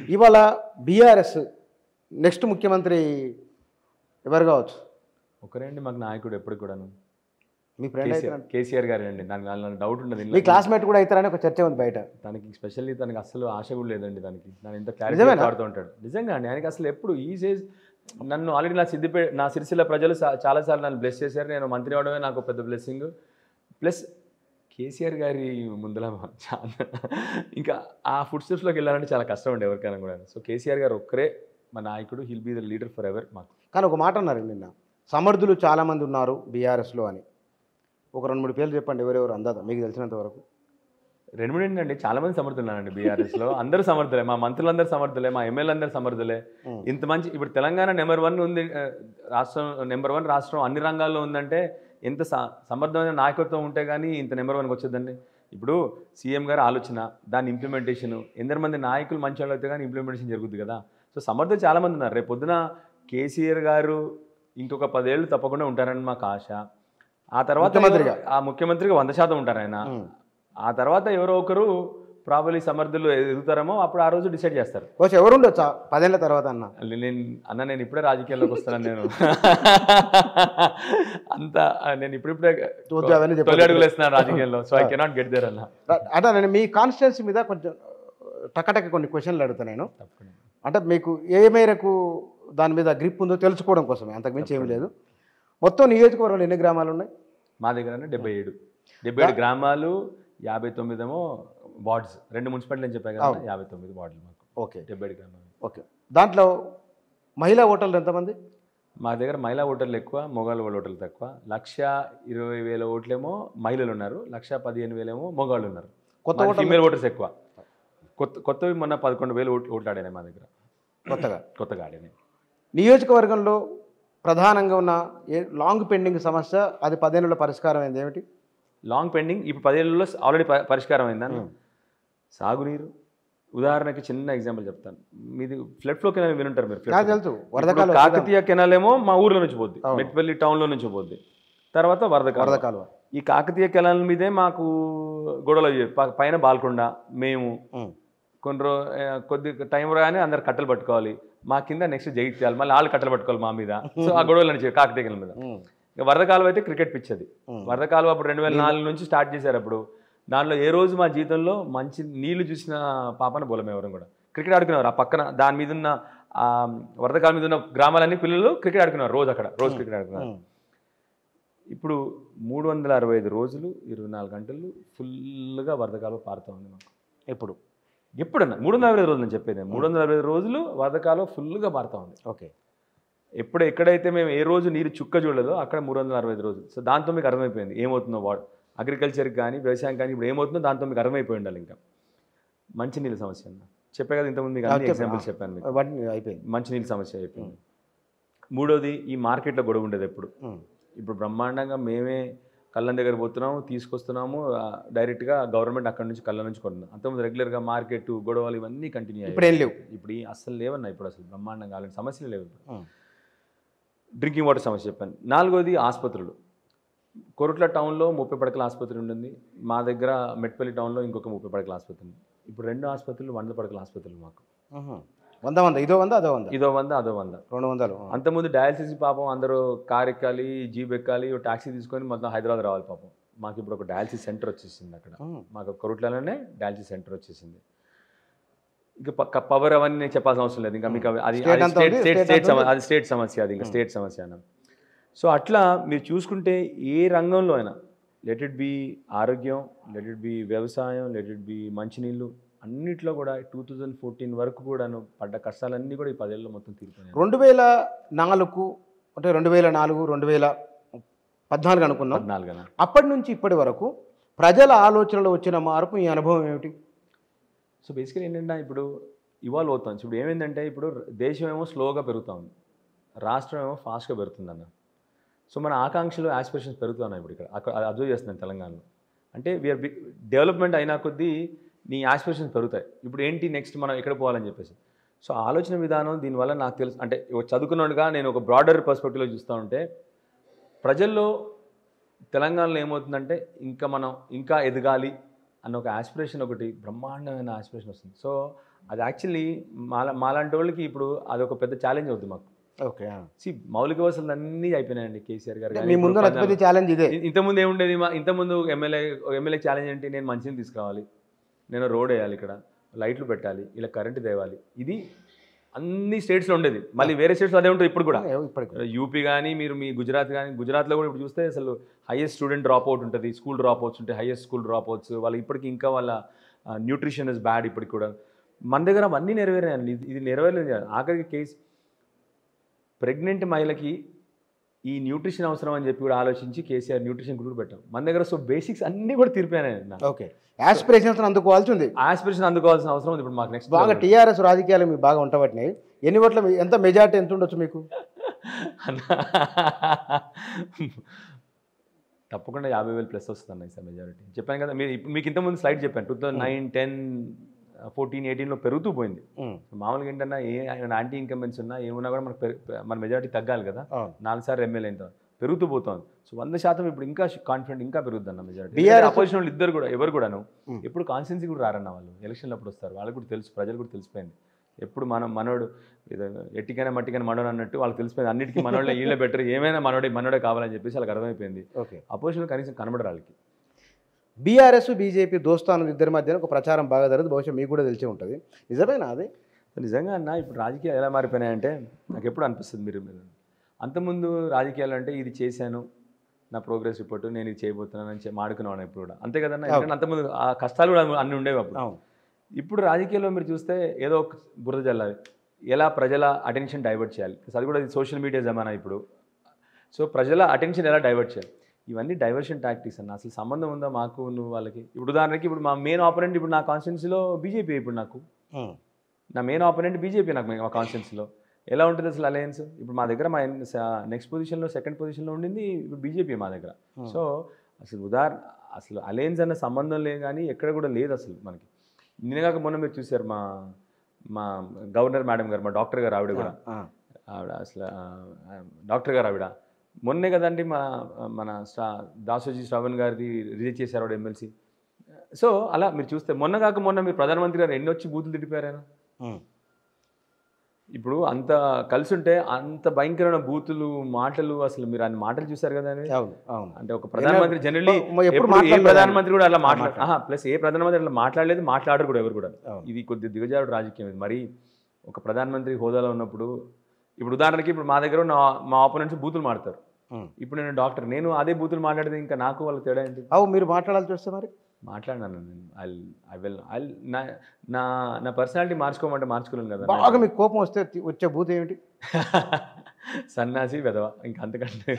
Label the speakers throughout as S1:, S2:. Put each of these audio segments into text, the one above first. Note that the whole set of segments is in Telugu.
S1: ఇవాళ బీఆర్ఎస్ నెక్స్ట్ ముఖ్యమంత్రి ఎవరు కావచ్చు
S2: ఒకరే అండి మాకు నాయకుడు ఎప్పుడు కూడాను
S1: మీ ఫ్రెండ్ అయితే
S2: కేసీఆర్ కేసీఆర్ గారే అండి నాకు నాకు డౌట్ ఉండదు
S1: మీ
S2: ఇందులో.
S1: క్లాస్మేట్ కూడా అవుతారని ఒక చర్చ ఉంది బయట
S2: తనకి స్పెషల్లీ తనకి అసలు ఆశ కూడా లేదండి దానికి నన్ను ఎంత క్లారిటీ
S1: నిజమేనా?
S2: ఆడుతూ ఉంటాడు నిజంగా అండి ఆయనకి అసలు ఎప్పుడు ఈ సేజ్ నన్ను ఆల్రెడీ నా సిద్దిపే నా సిరిసిల్ల ప్రజలు చా- చాలాసార్లు నన్ను బ్లెస్ చేశారు నేను మంత్రి అవడమే నాకు పెద్ద బ్లెస్సింగ్ ప్లస్ కేసీఆర్ గారి ముందర చాలా ఇంకా ఆ ఫుడ్ స్టెప్స్లోకి వెళ్ళాలంటే చాలా కష్టం అండి ఎవరికైనా కూడా సో కేసీఆర్ గారు ఒక్కరే మా నాయకుడు he'll be the leader for ever మాకు
S1: కానీ ఒక మాట అన్నారు నిన్న సమర్థులు చాలామంది ఉన్నారు బీఆర్ఎస్లో అని ఒక రెండు మూడు పేర్లు చెప్పండి ఎవరెవరు అందాదా మీకు తెలిసినంత వరకు
S2: రెండు మూడు ఏంటంటే చాలా మంది సమర్థులున్నారండి బీఆర్ఎస్ లో అందరూ సమర్థులే మా మంత్రులందరూ సమర్థులే మా ఎమ్మెల్యే అందరూ సమర్థులే
S1: Hmm.
S2: ఇంత మంచి ఇప్పుడు తెలంగాణ నెంబర్ వన్ ఉంది ఆ, రాష్ట్రం నెంబర్ వన్ రాష్ట్రం అన్ని రంగాల్లో ఉందంటే ఎంత స- సమర్థమైన నాయకత్వం ఉంటే కానీ ఇంత నెంబర్ వన్కి వచ్చేదండి ఇప్పుడు సీఎం గారి ఆలోచన దాని ఇంప్లిమెంటేషన్ ఎందరు మంది నాయకులు మంచి వాళ్ళు అయితే కానీ ఇంప్లిమెంటేషన్ జరుగుతుంది కదా సో సమర్థులు చాలా మంది ఉన్నారు రేపు పొద్దున కేసీఆర్ గారు ఇంకొక పదేళ్ళు తప్పకుండా ఉంటారని మాకు ఆశ ఆ తర్వాత
S1: ముఖ్యమంత్రిగా.
S2: ఆ ముఖ్యమంత్రిగా వంద శాతం ఉంటారు ఆయన
S1: Hmm.
S2: ఆ తర్వాత ఎవరో ఒకరు ప్రాబలీ సమర్థులు ఎదుగుతారేమో అప్పుడు ఆ రోజు డిసైడ్ చేస్తారు
S1: వచ్చి ఎవరు ఉండొచ్చా పదేళ్ల తర్వాత అన్న
S2: అల్లి నేను అన్న నేను ఇప్పుడే రాజకీయాల్లోకి వస్తాను నేను అంత నేను ఇప్పుడిప్పుడే
S1: వద్దు, అవన్నీ చెప్పొద్దు.
S2: తొలి అడుగులు వేస్తున్నాను రాజకీయాల్లో so I cannot get there అన్న
S1: అంటే నేను మీ కాన్స్టిట్యున్సీ మీద కొంచెం టక్కటక్క కొన్ని క్వశ్చన్లు అడుగుతాను నేను
S2: తప్పకుండా
S1: అంటే మీకు ఏ మేరకు దాని మీద గ్రిప్ ఉందో తెలుసుకోవడం కోసమే అంతకుమించి ఏమీ లేదు మొత్తం నియోజకవర్గంలో ఎన్ని గ్రామాలు ఉన్నాయి
S2: మా దగ్గర డెబ్బై ఏడు డెబ్బై ఏడు గ్రామాలు యాభై తొమ్మిది ఏమో వార్డ్స్ రెండు మున్సిపాలిటీ అని చెప్పాయి కదా
S1: అవును.
S2: యాభై తొమ్మిది వార్డులు మాకు
S1: ఓకే
S2: డెబ్బై ఏడు గ్రామాలు
S1: ఓకే దాంట్లో మహిళా ఓటర్లు ఎంతమంది
S2: మా దగ్గర మహిళా ఓటర్లు ఎక్కువ మొగాళ్ళ ఓటర్లు తక్కువ లక్ష ఇరవై వేల ఓట్లేమో మహిళలు ఉన్నారు లక్ష పదిహేను వేలేమో మొగాళ్ళు ఉన్నారు
S1: కొత్త
S2: మాది
S1: ఓటర్లు
S2: ఫీమేల్ ఓటర్స్ ఎక్కువ కొత్త కొత్తవి మొన్న పదకొండు వేలు ఓట్లు ఓట్లు ఆడాయి మా దగ్గర
S1: కొత్తగా
S2: కొత్తగా ఆడినాయి
S1: నియోజకవర్గంలో ప్రధానంగా ఉన్న ఏ లాంగ్ పెండింగ్ సమస్య అది పదేళ్ళలో పరిష్కారం అయింది ఏమిటి
S2: లాంగ్ పెండింగ్ ఇప్పుడు పదేళ్లలో ఆల్రెడీ పరిష్కారం అయిందని సాగునీరు ఉదాహరణకి చిన్న ఎగ్జాంపుల్ చెప్తాను మీది ఫ్లడ్ ఫ్లో కెనాల్ వినుంటారు మీరు flood
S1: నాకు
S2: flow.
S1: తెలుసు
S2: ఇప్పుడు
S1: వరదకాలం
S2: కాకతీయ కెనాల్ ఏమో మా ఊర్లో నుంచి పోద్ది
S1: అవును.
S2: మెట్పల్లి టౌన్లో నుంచి పోద్ది తర్వాత వరద కాలువ.
S1: వరద కాలువ
S2: ఈ కాకతీయ కెనాల్ మీదే మాకు గొడవలు అయ్యాయి. ప- పైన బాల్కొండ మేము
S1: ఉమ్.
S2: కొన్ని రో ఆ, కొద్ది టైం రాగానే అందరు కట్టెలు పట్టుకోవాలి మా కింద నెక్స్ట్ జగిత్యాలి మళ్ళీ వాళ్ళు కట్టెలు పట్టుకోవాలి మా మీద సో ఆ గొడవలు నుంచి కాకతీయ కెనాల్ మీద
S1: ఉమ్.
S2: ఇక వరద కాలువ అయితే క్రికెట్ పిచ్ అది
S1: ఉమ్.
S2: వరద కాలువ అప్పుడు రెండు వేల నాలుగు నుంచి స్టార్ట్ చేశారు అప్పుడు దానిలో ఏ రోజు మా జీవితంలో మంచి నీళ్లు చూసిన పాపన బోలం ఎవరు కూడా క్రికెట్ ఆడుకునేవారు ఆ పక్కన దాని మీద ఉన్న ఆ వరద కాలువ మీద ఉన్న గ్రామాలన్నీ పిల్లలు క్రికెట్ ఆడుకున్నారు రోజు అక్కడ రోజు క్రికెట్ ఆడుకున్నారు
S1: ఉమ్.
S2: ఇప్పుడు మూడు వందల అరవై ఐదు రోజులు ఇరవై నాలుగు గంటలు ఫుల్గా వరద కాలువ పారుతూ ఉంది మాకు
S1: ఎప్పుడు
S2: ఎప్పుడన్నా మూడు వందల అరవై ఐదు రోజులు నేను చెప్పేది మూడు వందల అరవై ఐదు రోజులు వరద కాలువ ఫుల్గా పారుతూ ఉంది
S1: ఓకే
S2: ఎప్పుడు ఎక్కడైతే మేము ఏ రోజు నీరు చుక్క చూడలేదో అక్కడ మూడు వందల అరవై ఐదు రోజులు సో దాంతో మీకు అర్థమైపోయింది ఏమవుతుందో వాడు అగ్రికల్చర్కి కానీ వ్యవసాయం కానీ ఇప్పుడు ఏమవుతుందో దాంతో మీకు అర్థమైపోయి ఉండాలి ఇంకా మంచినీళ్ళ సమస్య అన్న చెప్పే కదా ఇంతకుముందు మీకు అన్ని
S1: చెప్పు.
S2: ఎగ్జాంపుల్స్ చెప్పాను మీకు
S1: వాటిని అయిపోయింది
S2: మంచినీళ్ళ సమస్య అయిపోయింది మూడోది ఈ మార్కెట్లో గొడవ ఉండేది ఎప్పుడు
S1: ఉమ్.
S2: ఇప్పుడు బ్రహ్మాండంగా మేమే కళ్ళం దగ్గర పోతున్నాము తీసుకొస్తున్నాము ఆ, డైరెక్ట్గా గవర్నమెంట్ అక్కడ నుంచి కళ్ళ నుంచి కొంటున్నాం అంతకుముందు రెగ్యులర్గా మార్కెట్ గొడవలు ఇవన్నీ కంటిన్యూ
S1: ఇప్పుడు ఏం లేవు
S2: ఇప్పుడు ఈ అస్సలు లేవన్నా ఇప్పుడు అసలు బ్రహ్మాండంగా అలాంటి సమస్యలు లేవు ఇప్పుడు
S1: ఉమ్.
S2: డ్రింకింగ్ వాటర్ సమస్య చెప్పాను నాలుగోది ఆసుపత్రులు కొరుట్ల టౌన్లో ముప్పై పడకల ఆసుపత్రి ఉంటుంది మా దగ్గర మెట్పల్లి టౌన్లో ఇంకొక ముప్పై పడకల ఆసుపత్రి ఉంది ఇప్పుడు రెండు ఆసుపత్రులు వంద పడకల ఆసుపత్రులు మాకు
S1: ఉహు. వంద వంద ఇదో వంద అదో వంద
S2: ఇదో వంద అదో వంద
S1: రెండు వందలు
S2: అంతకుముందు డయాలసిస్ పాపం అందరూ కార్ ఎక్కాలి జీప్ ఎక్కాలి ఓ టాక్సీ తీసుకొని మొత్తం హైదరాబాద్ రావాలి పాపం మాకు ఇప్పుడు ఒక డయాలసిస్ సెంటర్ వచ్చేసింది అక్కడ
S1: ఉమ్.
S2: మాకు కొరుట్లలోనే డయాలసిస్ సెంటర్ వచ్చేసింది ఇంకా పక్క పవర్ అవన్నీ నేను చెప్పాల్సిన అవసరం లేదు ఇంకా మీకు అవి- అది
S1: State
S2: అది
S1: అంతా
S2: స్టేట్
S1: ఉంది,
S2: స్టేట్
S1: state
S2: స్టేట్
S1: అంతా
S2: సమ- అది స్టేట్ సమస్య అది ఇంకా స్టేట్ సమస్య అన్న సో అట్లా మీరు చూసుకుంటే ఏ రంగంలో అయినా లెట్ ఇట్ బి ఆరోగ్యం లెట్ ఇట్ బి వ్యవసాయం లెట్ ఇట్ బి మంచినీళ్ళు అన్నిట్లో కూడా టూ థౌజండ్ ఫోర్టీన్ వరకు కూడాను పడ్డ కష్టాలన్నీ కూడా ఈ పదేళ్ళలో మొత్తం తీరిపోయినాయి
S1: రెండు వేల నాలుగు అంటే రెండు వేల నాలుగు రెండు వేల పద్నాలుగు అనుకున్నాం
S2: పద్నాలుగున
S1: అప్పటి నుంచి ఇప్పటి వరకు ప్రజల ఆలోచనలో వచ్చిన మార్పు ఈ అనుభవం ఏమిటి
S2: సో బేసికలీ ఏంటంటే ఇప్పుడు ఇవాల్వ్ అవుతుంది ఇప్పుడు ఏమైందంటే ఇప్పుడు దేశం ఏమో స్లోగా పెరుగుతా ఉంది రాష్ట్రం ఏమో ఫాస్ట్గా పెరుగుతుంది అన్న సో మన ఆకాంక్షలు ఆస్పిరేషన్స్ పెరుగుతున్నాయి ఇప్పుడు ఇక్కడ అక్కడ అబ్జర్వ్ చేస్తున్నాను తెలంగాణలో అంటే వీఆర్ బిగ్ డెవలప్మెంట్ అయినా కొద్దీ నీ ఆస్పిరేషన్స్ పెరుగుతాయి ఇప్పుడు ఏంటి నెక్స్ట్ మనం ఎక్కడ పోవాలని చెప్పేసి సో ఆలోచన విధానం దీనివల్ల నాకు తెలుసు అంటే ఒక చదువుకున్నట్టుగా నేను ఒక బ్రాడర్ పర్స్పెక్టివ్లో చూస్తూ ఉంటే ప్రజల్లో తెలంగాణలో ఏమవుతుందంటే ఇంకా మనం ఇంకా ఎదగాలి అన్న ఒక ఆస్పిరేషన్ ఒకటి బ్రహ్మాండమైన ఆస్పిరేషన్ వస్తుంది సో అది యాక్చువల్లీ మాలా మాలాంటి వాళ్ళకి ఇప్పుడు అదొక పెద్ద ఛాలెంజ్ అవుతుంది మాకు
S1: ఓకే
S2: సి మౌలిక వసతులు అన్నీ అయిపోయినాయండి కేసీఆర్ గారు కానీ
S1: మీ ముందు
S2: ఇప్పుడు
S1: అతిపెద్ద ఛాలెంజ్ ఇదే
S2: ఇ- ఇంతకుముందు ఏముండేది మా ఇంతకుముందు ఎమ్మెల్యే ఎమ్మెల్యే ఛాలెంజ్ ఏంటి నేను మంచిని తీసుకురావాలి నేను రోడ్ వేయాలి ఇక్కడ లైట్లు పెట్టాలి ఇలా కరెంటు తేవాలి ఇది అన్ని స్టేట్స్లో ఉండేది మళ్ళీ వేరే స్టేట్స్లో అదే ఉంటుంది ఇప్పుడు కూడా
S1: ఇప్పటికి
S2: యూపీ కానీ మీరు మీ గుజరాత్ కానీ గుజరాత్లో కూడా ఇప్పుడు చూస్తే అసలు హైయెస్ట్ స్టూడెంట్ డ్రాప్ అవుట్ ఉంటుంది స్కూల్ డ్రాప్ అవుట్స్ ఉంటాయి హైయెస్ట్ స్కూల్ డ్రాప్ అవుట్స్ వాళ్ళు ఇప్పటికి ఇంకా వాళ్ళ న్యూట్రిషన్ ఇస్ బ్యాడ్ ఇప్పటికి కూడా మన దగ్గర అవన్నీ నెరవేరాయండి ఇది ఇది నెరవేరలేదు కాదు. ఆఖరికి కేసు ప్రెగ్నెంట్ మహిళకి ఈ న్యూట్రిషన్ అవసరం అని చెప్పి కూడా ఆలోచించి కేసీఆర్ న్యూట్రిషన్ కూడా పెట్టాం మన దగ్గర సో బేసిక్స్ అన్నీ కూడా తీరిపోయాయి
S1: ఓకే యాస్పిరేషన్స్ అందుకోవాల్సి ఉంది
S2: ఆస్పిరేషన్ అందుకోవాల్సిన అవసరం ఉంది ఇప్పుడు మాకు నెక్స్ట్
S1: బాగా టీఆర్ఎస్ రాజకీయాలు మీకు బాగా ఉండబట్టినాయి ఎన్ని ఓట్ల మీ- ఎంత మెజార్టీ ఎంత ఉండొచ్చు మీకు
S2: తప్పకుండా యాభై వేలు ప్లస్ వస్తుంది అన్న సార్ మెజారిటీ చెప్పాను కదా మీరు ఇప్పుడు మీకు ఇంతకుముందు స్లైడ్ చెప్పాను two thousand nine ten fourteen ఎయిటీన్లో పెరుగుతూ పోయింది
S1: ఉమ్,
S2: మామూలుగా ఏంటన్నా ఏ యాంటీ ఇన్కంబెన్స్ ఉన్నా ఏమున్నా కూడా మనకు పెరు- మన మెజారిటీ తగ్గాలి కదా
S1: అవును
S2: నాలుగు సార్లు ఎమ్మెల్యే అయిన తర్వాత పెరుగుతూ పోతుంది సో వంద శాతం ఇప్పుడు ఇంకా కాన్ఫిడెంట్ ఇంకా పెరుగుతుంది అన్న మెజారిటీ
S1: BRS
S2: అపోజిషన్ వాళ్ళు ఇద్దరు కూడా ఎవరు కూడాను
S1: Hmm.
S2: ఎప్పుడు కాన్స్టెన్సీ కూడా రారన్న వాళ్ళు ఎలక్షన్లు అప్పుడు వస్తారు వాళ్ళకి కూడా తెలుసు ప్రజలు కూడా తెలిసిపోయింది ఎప్పుడు మనం మనోడు ఏదో ఎట్టికైనా మట్టికైనా మనోడు అన్నట్టు వాళ్ళకి తెలిసిపోయింది అన్నిటికీ మనోళ్ళే వీళ్ళే బెటర్ ఏమైనా మనోడే మనోడే కావాలని చెప్పేసి వాళ్ళకి అర్థమైపోయింది
S1: ఓకే
S2: అపోజిషన్ కనీసం కనబడరు వాళ్ళకి
S1: బీఆర్ఎస్ బీజేపీ దోస్తాను ఇద్దరి మధ్యన ఒక ప్రచారం బాగా జరుగుతుంది బహుశా మీకు కూడా తెలిసే ఉంటుంది నిజమేనా అది
S2: నిజంగా అన్న ఇప్పుడు రాజకీయాలు ఎలా మారిపోయినాయంటే నాకు ఎప్పుడు అనిపిస్తుంది మీరు మీరు అంతకుముందు రాజకీయాలు అంటే ఇది చేశాను నా ప్రోగ్రెస్ రిపోర్ట్ నేను ఇది చేయబోతున్నాను అని చెప్పి మాడుకున్నాను ఇప్పుడు కూడా అంతే కదన్నా ఎందుకంటే అంతకుముందు ఆ కష్టాలు కూడా అన్ని ఉండేవి అప్పుడు
S1: అవును
S2: ఇప్పుడు రాజకీయాల్లో మీరు చూస్తే ఏదో ఒక బురద జల్లాలి ఎలా ప్రజల అటెన్షన్ డైవర్ట్ చేయాలి అది కూడా సోషల్ మీడియా జమానా ఇప్పుడు సో ప్రజల అటెన్షన్ ఎలా డైవర్ట్ చేయాలి ఇవన్నీ డైవర్షన్ టాక్టిక్స్ అన్న అసలు సంబంధం ఉందా మాకు నువ్వు వాళ్ళకి ఇప్పుడు ఉదాహరణకి ఇప్పుడు మా మెయిన్ ఆపరెంట్ ఇప్పుడు నా కాన్స్టిట్యున్సీలో బీజేపీ ఇప్పుడు నాకు
S1: ఉమ్,
S2: నా మెయిన్ ఆపోనెంట్ బీజేపీ నాకు మా కాన్స్టిట్యున్సీలో ఎలా ఉంటుంది అసలు అలయన్స్ ఇప్పుడు మా దగ్గర మా నెక్స్ట్ పొజిషన్లో సెకండ్ పొజిషన్లో ఉండింది ఇప్పుడు బీజేపీ మా దగ్గర సో అసలు ఉదాహరణ అసలు అలయన్స్ అన్న సంబంధం లేదు కానీ ఎక్కడ కూడా లేదు అసలు మనకి నిన్నగాక మొన్న మీరు చూశారు మా మా గవర్నర్ మేడం గారు మా డాక్టర్ గారు ఆవిడ కూడా
S1: ఆ,
S2: ఆవిడ అసలు ఆ, ఆ, డాక్టర్ గారు ఆవిడ మొన్నే కదండి మన మన స్టా దాసోజీ శ్రవణ్ గారిది రిజెక్ట్ చేశారు ఆవిడ ఎమ్మెల్సీ సో అలా మీరు చూస్తే మొన్న కాక మొన్న మీరు ప్రధానమంత్రి గారు ఎన్ని వచ్చి బూతులు తిట్టిపోయారు ఆయన
S1: ఉమ్,
S2: ఇప్పుడు అంత కలిసి ఉంటే అంత భయంకరమైన బూతులు మాటలు అసలు మీరు అన్ని మాటలు చూశారు కదా అని.
S1: అవును అవును
S2: అంటే ఒక ప్రధానమంత్రి జనరల్లీ
S1: మ- ఎప్పుడు
S2: ఎప్పుడు ఏ
S1: మాట్లాడలేదు
S2: ప్రధానమంత్రి కూడా అలా మాట్లాడ ప్లస్ ఏ ప్రధానమంత్రి అట్లా మాట్లాడలేదు మాట్లాడరు కూడా ఎవరు కూడా
S1: అవును.
S2: ఇది కొద్ది దిగజారుడు రాజకీయం ఇది మరి ఒక ప్రధానమంత్రి హోదాలో ఉన్నప్పుడు ఇప్పుడు ఉదాహరణకి ఇప్పుడు మా దగ్గర ఉన్న మా ఆపోనెంట్స్ బూతులు మాడతారు
S1: ఉమ్.
S2: ఇప్పుడు నేను డాక్టర్ నేను అదే బూతులు మాట్లాడితే ఇంకా నాకు వాళ్ళ తేడా ఏంటి
S1: అవు మీరు మాట్లాడాల్సి వస్తే మరి
S2: మాట్లాడినాను నేను ఐ ఐ విల్ ఐ నా నా నా పర్సనాలిటీ మార్చుకోమంటే మార్చుకోలేను కదా
S1: బాగా మీకు కోపం వస్తే తి- వచ్చే బూత్ ఏమిటి
S2: సన్నాసి వెదవ ఇంకా అంతకంటే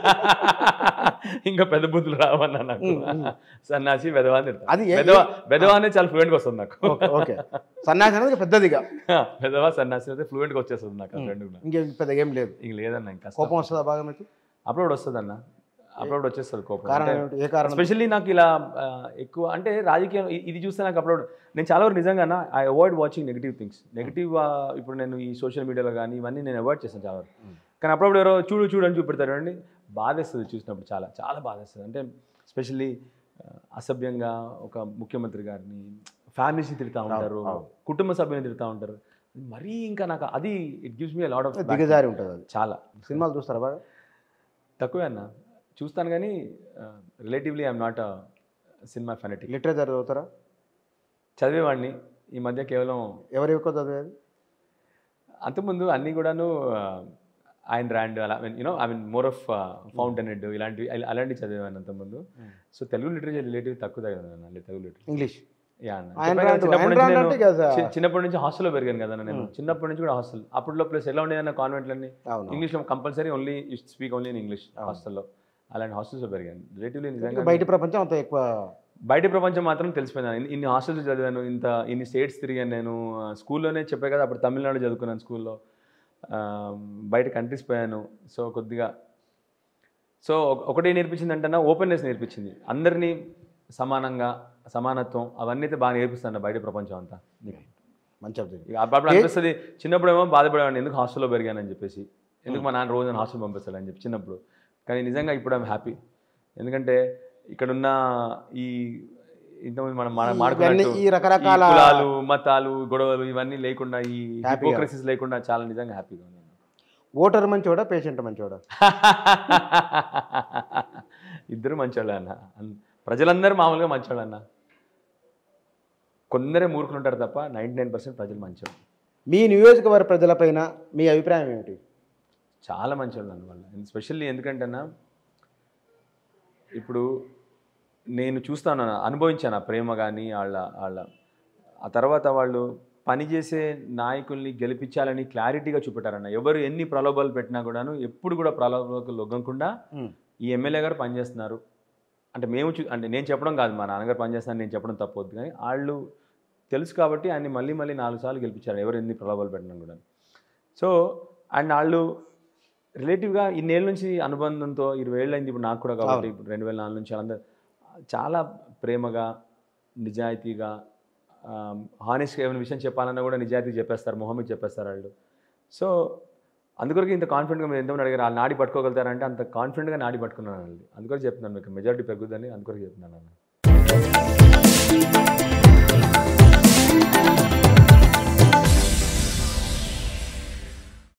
S2: ఇంకా పెద్ద బుద్ధులు రావన్నా నాకు సన్నాసి వెదవ అని తిడతా.
S1: అది ఏ-
S2: వెదవ వెదవ అనేది చాలా ఫ్లూయెంట్గా వస్తుంది నాకు
S1: ఓకే ఓకే సన్యాసి అనేది పెద్దదిగా
S2: వెదవ సన్నాసి అయితే ఫ్లూయెంట్గా వచ్చేస్తుంది నాకు ఆ రెండు కూడా.
S1: ఇంకేం పెద్ద ఏం లేదు
S2: ఇంక లేదన్న ఇంకా
S1: కోపం వస్తుందా బాగా మీకు
S2: అప్లోడ్ వస్తుంది అన్న అప్లోడ్ వచ్చేస్తుంది కోపం
S1: కారణం ఏమిటి ఏ కారణం
S2: ఎస్పెషల్లీ నాకు ఇలా ఆ, ఎక్కువ అంటే రాజకీయం ఇ- ఇది చూస్తే నాకు అప్లోడ్ నేను చాలా వరకు నిజంగా I avoid watching negative things negative ఇప్పుడు నేను ఈ సోషల్ మీడియాలో కానీ ఇవన్నీ నేను అవాయిడ్ చేస్తాను చాలా వరకు కానీ అప్పుడప్పుడు ఎవరో చూడు చూడు అని చూపెడతారు అండి బాధేస్తుంది చూసినప్పుడు చాలా చాలా బాధేస్తుంది అంటే స్పెషల్లీ అసభ్యంగా ఒక ముఖ్యమంత్రి గారిని ఫ్యామిలీస్ని తిడతా ఉంటారు కుటుంబ సభ్యుని తిడతా ఉంటారు మరీ ఇంకా నాకు అది it gives me lot of
S1: దిగజారి ఉంటుంది అది
S2: చాలా
S1: సినిమాలు చూస్తారా బాగా
S2: తక్కువే అన్న చూస్తాను కానీ relatively I'm not cinema fanatic
S1: literature చదువుతారా
S2: చదివేవాడిని ఈ మధ్య కేవలం
S1: ఎవరు ఎక్కువ చదివేది
S2: అంతకుముందు అన్నీ కూడాను ఆయన ర్యాండ్ అలా you know I mean more of fountainhead ఇలాంటివి అలా- అలాంటివి చదివాను అంతకుముందు సో తెలుగు లిటరేచర్ రిలేటివ్ తక్కువ చదివాను తెలుగు లిటరేచర్
S1: ఇంగ్లీష్
S2: యా అన్న
S1: ఆయన
S2: చెప్పాను కదా,
S1: రాండ్-
S2: చిన్నప్పటి
S1: ఆయన
S2: నుంచి
S1: రాండ్
S2: నేను
S1: అంటే కదా
S2: చి- చిన్నప్పటి నుంచి హాస్టల్లో పెరిగాను కదా నేను చిన్నప్పటి నుంచి కూడా హాస్టల్ అప్పట్లో ప్లస్ ఎలా ఉండేదన్న కాన్వెంట్లన్నీ
S1: అవును
S2: ఇంగ్లీష్లో compulsory only speak only in English హాస్టల్లో అలాంటి హాస్టల్స్లో పెరిగాను రిలేటివ్లీ నిజంగా
S1: బయట ప్రపంచం అంత ఎక్కువ
S2: బయట ప్రపంచం మాత్రం తెలిసిపోయింది ఇన్ని- ఇన్ని హాస్టల్స్ చదివాను ఇంత ఇన్ని స్టేట్స్ తిరిగాను నేను ఆ, స్కూల్లోనే చెప్పే కదా అప్పుడు తమిళనాడు చదువుకున్నాను స్కూల్లో ఆ, బయట కంట్రీస్ పోయాను సో కొద్దిగా సో ఒక- ఒకటే నేర్పించింది అంటే ఓపెన్నెస్ నేర్పించింది అందరినీ సమానంగా సమానత్వం అవన్నీ అయితే బాగా నేర్పిస్తాను బయట ప్రపంచం అంతా నీకు.
S1: మంచి అభివృద్ధి
S2: ఇక అప్పుడు అనిపిస్తుంది చిన్నప్పుడు ఏమో బాధపడేవాడిని ఎందుకు హాస్టల్లో పెరిగానని చెప్పేసి ఎందుకు మా నాన్న రోజు హాస్టల్ పంపిస్తాడని చెప్పి చిన్నప్పుడు కానీ నిజంగా ఇప్పుడు ఐమ్ హ్యాపీ ఎందుకంటే ఇక్కడున్న ఈ ఇంతకుముందు మనం మనం
S1: ఇవన్నీ
S2: మాట్లాడుకున్నట్టు
S1: ఈ రకరకాల
S2: ఈ కులాలు మతాలు గొడవలు ఇవన్నీ లేకుండా ఈ
S1: Happy గా.
S2: హిపోక్రసీస్ లేకుండా చాలా నిజంగా హ్యాపీగా ఉంది
S1: ఓటర్ మంచోడా పేషెంట్ మంచోడా
S2: ఇద్దరు మంచోళ్ళే అన్న అన్- ప్రజలందరూ మామూలుగా మంచోళ్ళు అన్న కొందరే మూర్ఖులు ఉంటారు తప్ప నైంటీ నైన్ పర్సెంట్ ప్రజలు మంచోళ్ళు
S1: మీ నియోజకవర్గ ప్రజలపైన మీ అభిప్రాయం ఏమిటి
S2: చాలా మంచోళ్ళు అన్న వాళ్ళు స్పెషల్లీ ఎందుకంటే అన్న ఇప్పుడు నేను చూస్తాను అన్న, అనుభవించాను ఆ ప్రేమ కానీ వాళ్ళ వాళ్ళ ఆ తర్వాత వాళ్ళు పనిచేసే నాయకుల్ని గెలిపించాలని క్లారిటీగా చూపెట్టారన్న ఎవరు ఎన్ని ప్రలోభాలు పెట్టినా కూడాను ఎప్పుడు కూడా ప్రలోభాలకు లొగ్గకుండా
S1: ఉమ్.
S2: ఈ ఎమ్మెల్యే గారు పనిచేస్తున్నారు అంటే మేము చూ అంటే నేను చెప్పడం కాదు మా నాన్నగారు పనిచేస్తున్నారు నేను చెప్పడం తప్పొద్దు కానీ వాళ్ళు తెలుసు కాబట్టి ఆయన్ని మళ్ళీ మళ్ళీ నాలుగు సార్లు గెలిపించారు ఎవరు ఎన్ని ప్రలోభాలు పెట్టినా కూడా సో అండ్ వాళ్ళు రిలేటివ్గా ఇన్నేళ్ళ నుంచి అనుబంధంతో ఇరవై ఏళ్ళు అయింది ఇప్పుడు నాకు కూడా కాబట్టి ఇప్పుడు రెండు వేల నాలుగు నుంచి అందరూ చాలా ప్రేమగా నిజాయితీగా హానెస్ట్గా ఏమైనా విషయం చెప్పాలన్నా కూడా నిజాయితీ చెప్పేస్తారు మొహమ్మీ చెప్పేస్తారు వాళ్ళు సో అందుకొరకు ఇంత కాన్ఫిడెంట్గా మీరు ఎంతమంది అడిగారు వాళ్ళు నాడి పట్టుకోగలుగుతారంటే అంత కాన్ఫిడెంట్గా నాడి పట్టుకున్నాను అండి అందుకొరకు చెప్తున్నాను మీకు మెజారిటీ పెరుగుద్దని అందుకొరకు చెప్తున్నాను అన్న